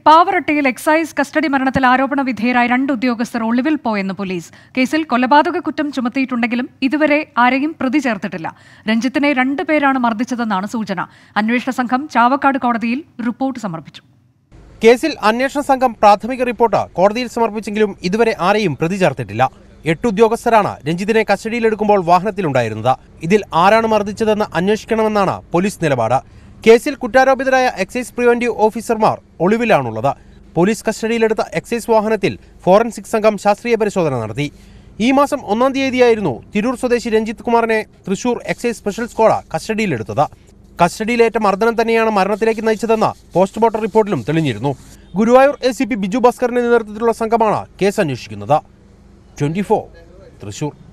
പാവറട്ടിയിൽ excise custody മരണത്തിൽ ആരോപണ വിധേയരായ രണ്ട് ഉദ്യോഗസ്ഥർ ഒളിവിൽ പോയെന്ന് പോലീസ് കേസിൽ കൊലപാതക കുറ്റം ചുമത്തിയിട്ടുണ്ടെങ്കിലും ഇതുവരെ ആരെയും പ്രതി ചേർത്തിട്ടില്ല രഞ്ജിത്തിനെ രണ്ടുപേരാണ് മർദ്ദിച്ചതെന്നാണ് സൂചന അന്വേഷണ സംഘം ചാവക്കാട് കോടതിയിൽ റിപ്പോർട്ട് സമർപ്പിച്ചു കേസിൽ അന്വേഷണ സംഘം പ്രാഥമിക റിപ്പോർട്ട് കോടതിയിൽ സമർപ്പിച്ചെങ്കിലും ഇതുവരെ ആരെയും പ്രതി ചേർത്തിട്ടില്ല എട്ട് ഉദ്യോഗസ്ഥരാണ് രഞ്ജിത്തിനെ കസ്റ്റഡിയിലെടുക്കുമ്പോൾ വാഹനത്തിലുണ്ടായിരുന്നത് ഇതിൽ ആരാണ് മർദ്ദിച്ചതെന്ന് അന്വേഷിക്കണമെന്നാണ് പോലീസ് നിലപാട് കേസിൽ കുറ്റാരോപിതരായ എക്സൈസ് പ്രിവന്റീവ് ഓഫീസർമാർ ഒളിവിലാണുള്ളത് പോലീസ് കസ്റ്റഡിയിലെടുത്ത എക്സൈസ് വാഹനത്തിൽ ഫോറൻസിക് സംഘം ശാസ്ത്രീയ പരിശോധന നടത്തി ഈ മാസം ഒന്നാം തീയതിയായിരുന്നു തിരൂർ സ്വദേശി രഞ്ജിത്ത് കുമാറിനെ തൃശൂർ എക്സൈസ് സ്പെഷ്യൽ സ്ക്വാഡ് കസ്റ്റഡിയിലെടുത്തത് കസ്റ്റഡിയിലേറ്റ മർദ്ദനം തന്നെയാണ് മരണത്തിലേക്ക് നയിച്ചതെന്ന് പോസ്റ്റ്മോർട്ടം റിപ്പോർട്ടിലും തെളിഞ്ഞിരുന്നു Guruvayur A C P Biju ഭാസ്കറിന്റെ നേതൃത്വത്തിലുള്ള സംഘമാണ് കേസ് അന്വേഷിക്കുന്നത് ട്വന്റി തൃശൂർ